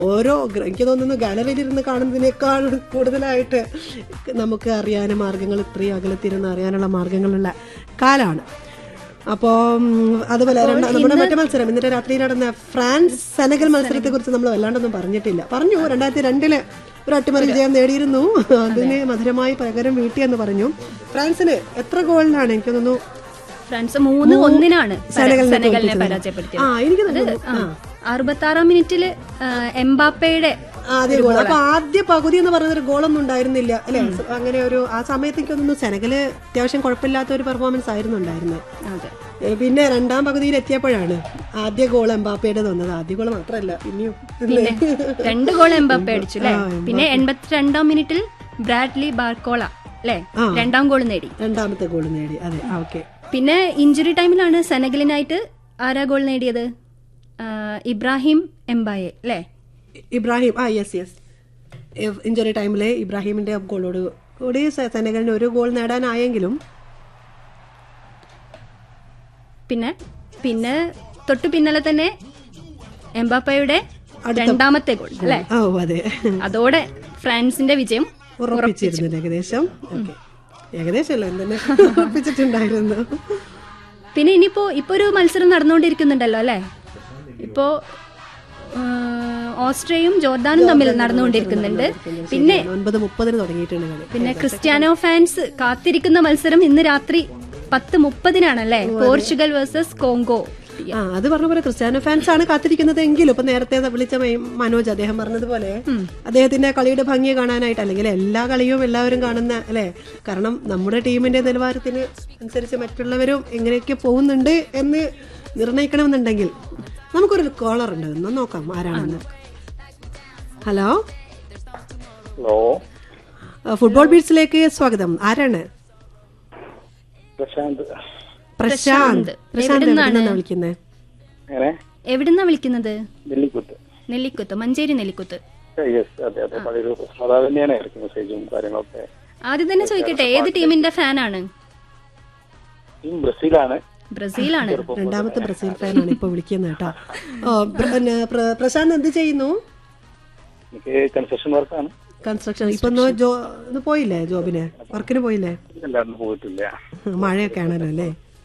ഓരോ ഗ്ര- എനിക്ക് തോന്നുന്നു ഗാലറിയിൽ ഇരുന്ന് കാണുന്നതിനേക്കാൾ കൂടുതലായിട്ട് നമുക്ക് അറിയാനും മാർഗങ്ങൾ ഇത്രയും അകലത്തിരുന്ന് അറിയാനുള്ള മാർഗങ്ങളുള്ള കാലാണ് അപ്പോൾ അതുപോലെ രണ്ടാ- നമ്മുടെ മറ്റേ മത്സരം ഇന്നത്തെ രാത്രി നടന്ന ഫ്രാൻസ് സെനഗൽ മത്സരത്തെ കുറിച്ച് നമ്മൾ വല്ലാണ്ടൊന്നും പറഞ്ഞിട്ടില്ല പറഞ്ഞു രണ്ടായിരത്തി രണ്ടില് ഒരു അട്ടിമറി വിജയം നേടിയിരുന്നു അതിന് മധുരമായി പകരം വീട്ടിയെന്ന് പറഞ്ഞു ഫ്രാൻസിന് എത്ര ഗോളിനാണ് എനിക്ക് തോന്നുന്നു ഫ്രാൻസ് മൂന്ന് ഒന്നിനാണ് പര- സെനഗലിനെ സെനഗലിനെ തോൽപ്പിച്ചത്. പരാജയപ്പെടുത്തിയത് ആ എനിക്ക് തോന്നുന്നു ആ. അറുപത്തി ആറാം മിനിറ്റില് ആ, എംബാപ്പയുടെ ആദ്യ ഗോൾ അപ്പൊ ആദ്യ പകുതി എന്ന് പറയുന്ന ഒരു ഗോളൊന്നും ഉണ്ടായിരുന്നില്ല അല്ലെ അങ്ങനെ ഒരു ആ സമയത്ത് എനിക്ക് തോന്നുന്നു സെനഗല് അത്യാവശ്യം കുഴപ്പമില്ലാത്ത ഒരു പെർഫോമൻസ് ആയിരുന്നു ഉണ്ടായിരുന്നത് അതെ ഏ, പിന്നെ രണ്ടാം പകുതിയിൽ എത്തിയപ്പോഴാണ് ആദ്യ ഗോൾ എംബാപ്പയുടെ തന്നത് ആദ്യ ഗോൾ മാത്രമല്ല പിന്നെയും പിന്നെ രണ്ട് ഗോൾ എംബാപ്പെ അടിച്ചു അല്ലെ പിന്നെ എൺപത്തിരണ്ടാം മിനിറ്റിൽ ബ്രാഡ്ലി ബാർക്കോള അല്ലെ രണ്ടാം ഗോൾ നേടി രണ്ടാമത്തെ ഗോൾ നേടി അതെ ഓക്കെ പിന്നെ ഇഞ്ചുറി ടൈമിലാണ് സെനഗലിനായിട്ട് ആരാ ഗോൾ നേടിയത് ആ, ഇബ്രാഹിം എംബായെ അല്ലെ ഇബ്രാഹിം ആ യെസ് യെസ് ഇഞ്ചുറി ടൈമിലെ ഇബ്രാഹിമിന്റെ ഗോളോട് കൂടി സെ- സെനഗലിന് ഒരു ഗോൾ നേടാനായെങ്കിലും പിന്നെ പിന്നെ തൊട്ടു പിന്നാലെ തന്നെ എംബാപ്പയുടെ രണ്ടാമത്തെ ഗോൾ അല്ലെ ഓ അതെ അതോടെ ഫ്രാൻസിന്റെ വിജയം ഉറപ്പിച്ചിരുന്നു ഏകദേശം ഓക്കെ ഏകദേശം അല്ല എന്തെന്നെ ഉറപ്പിച്ചിട്ടുണ്ടായിരുന്നു പിന്നെ ഇനിയിപ്പോ ഇപ്പൊ ഒരു മത്സരം നടന്നുകൊണ്ടിരിക്കുന്നുണ്ടല്ലോ അല്ലെ ഇപ്പോ ആ, ഓസ്ട്രിയയും ജോർദാനും തമ്മിൽ നടന്നുകൊണ്ടിരിക്കുന്നുണ്ട് പിന്നെ ഒൻപത് മുപ്പതിന് തുടങ്ങിയിട്ടുണ്ട് കളി പിന്നെ ക്രിസ്ത്യാനോ ഫാൻസ് കാത്തിരിക്കുന്ന മത്സരം ഇന്ന് രാത്രി പത്ത് മുപ്പതിനാണല്ലേ പോർച്ചുഗൽ വേഴ്സസ് കോങ്കോ ആ അത് പറഞ്ഞ പോലെ ക്രിസ്ത്യാനോ ഫാൻസ് ആണ് കാത്തിരിക്കുന്നത് എങ്കിലും ഇപ്പൊ നേരത്തെ വിളിച്ച മൈ- മനോജ് അദ്ദേഹം പറഞ്ഞതുപോലെ അദ്ദേഹത്തിന്റെ കളിയുടെ ഭംഗി കാണാനായിട്ട് അല്ലെങ്കിൽ എല്ലാ കളിയും എല്ലാവരും കാണുന്ന അല്ലെ കാരണം നമ്മുടെ ടീമിന്റെ നിലവാരത്തിന് അനുസരിച്ച് മറ്റുള്ളവരും എങ്ങനെയൊക്കെ പോകുന്നുണ്ട് എന്ന് നിർണയിക്കണമെന്നുണ്ടെങ്കിൽ നമുക്കൊരു കോളർ ഉണ്ട് ഒന്ന് നോക്കാം ആരാണെന്ന് ഹലോ ഹലോ ആ, ഫുട്ബോൾ ബീറ്റ്സിലേക്ക് സ്വാഗതം ആരാണ് പ്രശാന്ത് പ്രശാന്ത് പ്രശാന്ത് എവിടുന്നാണ് വിളിക്കുന്നത് എങ്ങനെ എവിടുന്നാ വിളിക്കുന്നത് നെല്ലിക്കുത്ത് നെല്ലിക്കുത്ത് മഞ്ചേരി നെല്ലിക്കുത്ത് യെസ് അതെ അതെ പഴയൊരു സാധാരണ തന്നെയാണ് ആയിരിക്കും മെസ്സേജും കാര്യങ്ങളൊക്കെ ആദ്യം തന്നെ ചോദിക്കട്ടെ ഏത് ടീമിന്റെ ഫാനാണ് ടീം ബ്രസീലാണ് ബ്രസീലാണ് രണ്ടാമത്തെ ബ്രസീൽ ഫാനാണ് ഇപ്പൊ വിളിക്കുന്നത് കേട്ടോ ഓ പ്ര- പിന്നെ പ്ര- പ്രശാന്ത് എന്ത് ചെയ്യുന്നു എനിക്ക് കൺസ്ട്രക്ഷൻ വർക്കാണ് കൺസ്ട്രക്ഷൻ ഇപ്പൊ ഒന്ന് ജോ ഇത് പോയില്ലേ ജോബിന് വർക്കിന് പോയില്ലേ എല്ലാവരും പോയിട്ടില്ല മഴയൊക്കെ ആണല്ലോ അല്ലേ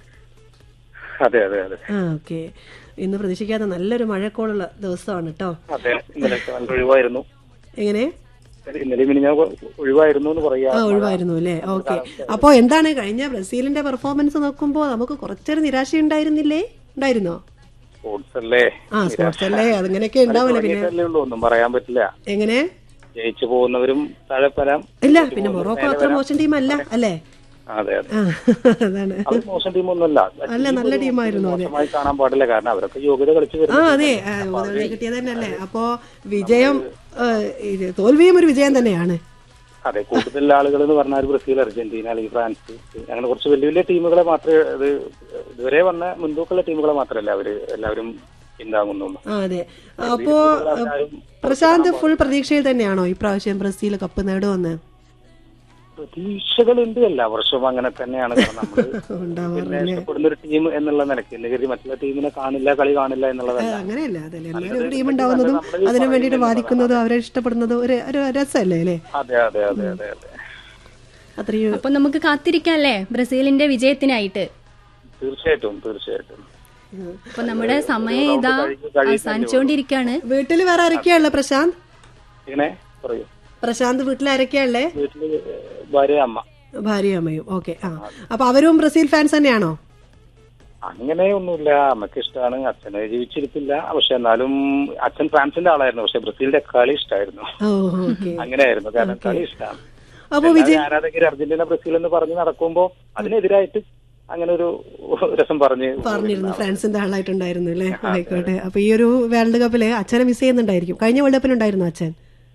അതെ അതെ അതെ ആ ഓക്കെ ഇന്ന് പ്രതീക്ഷിക്കാത്ത നല്ലൊരു മഴക്കോളുള്ള ദിവസമാണ് കേട്ടോ അതെ ഇന്നലെ നല്ല ഒഴിവായിരുന്നു എങ്ങനെ ഇന്നലെ പിന്നെ ഞാൻ ഒഴിവായിരുന്നു എന്ന് പറയാ ആ ഒഴിവായിരുന്നു അല്ലേ ഓക്കെ അപ്പോ എന്താണ് കഴിഞ്ഞ ബ്രസീലിന്റെ പെർഫോമൻസ് നോക്കുമ്പോ നമുക്ക് കുറച്ചൊരു നിരാശ ഉണ്ടായിരുന്നില്ലേ ഉണ്ടായിരുന്നോ സ്പോർട്സ് അല്ലേ ആ സ്പോർട്സ് അല്ലേ അതങ്ങനെയൊക്കെ ഉണ്ടാവില്ല പിന്നെ തുടങ്ങിയിട്ടല്ലേ ഉള്ളൂ ഒന്നും പറയാൻ പറ്റില്ല എങ്ങനെ ജയിച്ചു പോകുന്നവരും താഴെ വരാം ഇല്ല പിന്നെ മൊറോക്കോ അത്ര മോശം ടീം അല്ല അല്ലേ അതെ അതെ ആ അതാണ് അത് മോശം ടീമൊന്നുമല്ല അല്ല നല്ല ടീമായിരുന്നു അതെ മോശമായി കാണാൻ പാടില്ല കാരണം അവരൊക്കെ യോഗ്യത കളിച്ചു ആ വരുന്നു അതെ ആ, ഉദാഹരണം കിട്ടിയത് തന്നെയല്ലേ അപ്പോ വിജയം ആ, ഇത് തോൽവിയും ഒരു വിജയം തന്നെയാണ് അതെ കൂടുതൽ ആളുകൾ എന്ന് പറഞ്ഞാൽ ബ്രസീൽ അർജന്റീന അല്ലെങ്കിൽ ഫ്രാൻസ് അങ്ങനെ കുറച്ച് വലിയ വലിയ ടീമുകളെ മാത്രമേ ഇത് ഇതുവരെ വന്ന മുൻതൂക്കമുള്ള ടീമുകളെ മാത്രമല്ല അവര് എല്ലാവരും പിന്താങ്ങുന്നുള്ളൂ ആ അതെ അപ്പോ ആ, പ്രശാന്ത് ഫുൾ പ്രതീക്ഷയിൽ തന്നെയാണോ ഇപ്രാവശ്യം ബ്രസീൽ കപ്പ് നേടുമെന്ന് പ്രതീക്ഷകളുണ്ട് എല്ലാ വർഷവും അങ്ങനെ തന്നെയാണ് കാരണം നമ്മള് ഉണ്ടാവാറ് പിന്നെ ഇഷ്ടപ്പെടുന്ന ഒരു ടീം എന്നുള്ള നിലയ്ക്ക് എന്ന് കരുതി മറ്റുള്ള ടീമിനെ കാണില്ല കളി കാണില്ല എന്നുള്ളതല്ല അങ്ങനെയല്ല അതല്ലേ എല്ലാവരും ഒരു ടീം ഉണ്ടാവുന്നതും അതിനു വേണ്ടിയിട്ട് വാദിക്കുന്നതും അവരെ ഇഷ്ടപ്പെടുന്നതും ഒരു ഒരു രസമല്ലേ അല്ലേ അതെ അതെ അതെ അതെ അതെ അത്രയും അപ്പൊ നമുക്ക് കാത്തിരിക്കാല്ലേ ബ്രസീലിന്റെ വിജയത്തിനായിട്ട് തീർച്ചയായിട്ടും തീർച്ചയായിട്ടും അപ്പൊ നമ്മുടെ സമയം ഇതാ അവസാനിച്ചുകൊണ്ടിരിക്കാണ് വീട്ടിൽ വേറെ ആരൊക്കെയാ പ്രശാന്ത് ഇങ്ങനെ പറയൂ പ്രശാന്ത് വീട്ടിൽ ആരൊക്കെയാ വീട്ടില് ഭാര്യ അമ്മ ഭാര്യ അമ്മയും ഓക്കെ ആ അപ്പൊ അവരും ബ്രസീൽ ഫാൻസ് തന്നെയാണോ അങ്ങനെ ഒന്നുമില്ല അമ്മക്ക് ഇഷ്ടമാണ് അച്ഛനെ ജീവിച്ചിരിപ്പില്ല പക്ഷെ എന്നാലും അച്ഛൻ ഫ്രാൻസിന്റെ ആളായിരുന്നു പക്ഷെ ബ്രസീലിന്റെ കളി ഇഷ്ടമായിരുന്നു ഓ ഓക്കെ അങ്ങനെയായിരുന്നു കാരണം കളി ഇഷ്ടമാണ് അപ്പൊ വിജയ് ആരാധകർ അർജന്റീന ബ്രസീൽ എന്ന് പറഞ്ഞ് നടക്കുമ്പോ അതിനെതിരായിട്ട് അങ്ങനെ ഒരു രസം പറഞ്ഞ് പറഞ്ഞിരുന്നു ഫ്രാൻസിന്റെ ആളായിട്ടുണ്ടായിരുന്നു അല്ലേ ആയിക്കോട്ടെ അപ്പൊ ഈ ഒരു വേൾഡ് കപ്പില് അച്ഛനെ മിസ് ചെയ്യുന്നുണ്ടായിരിക്കും കഴിഞ്ഞ വേൾഡ് കപ്പിലുണ്ടായിരുന്നു അച്ഛൻ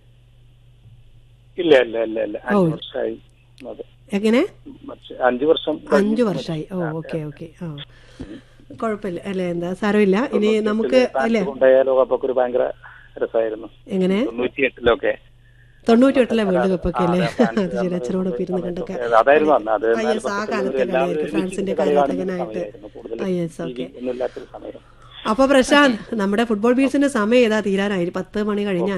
ഇല്ല ഇല്ല ഇല്ല ഇല്ല അഞ്ചു വർഷമായി അതെ എങ്ങനെ മറ്റ് അഞ്ചു വർഷം അഞ്ചു വർഷമായി ഓ ഓക്കെ ഓക്കെ ആ കുഴപ്പമില്ല അല്ലേ എന്താ സാരമില്ല ഇനി നമുക്ക് അല്ലേ ഉണ്ടായ ലോകകപ്പൊക്കെ ഒരു ഭയങ്കര രസമായിരുന്നു എങ്ങനെ തൊണ്ണൂറ്റി എട്ടിലൊക്കെ തൊണ്ണൂറ്റി എട്ടിലെ വേൾഡ് കപ്പ് ഒക്കെ അല്ലേ അത് ശരി അച്ഛനോടൊപ്പം ഇരുന്ന് കണ്ടൊക്കെ അതായിരുന്നു അന്ന് അത് ആ, yes, ആ കാലത്തെ കളിയായിരിക്കും ഫ്രാൻസിന്റെ കാലഘട്ടകനായിട്ട് ആ യെസ് ഓക്കെ ഒന്നുമില്ലാത്തൊരു സമയം അപ്പൊ പ്രശാന്ത് നമ്മുടെ ഫുട്ബോൾ ബീച്ചിന്റെ സമയം ഏതാ തീരാനായി പത്ത് മണി കഴിഞ്ഞ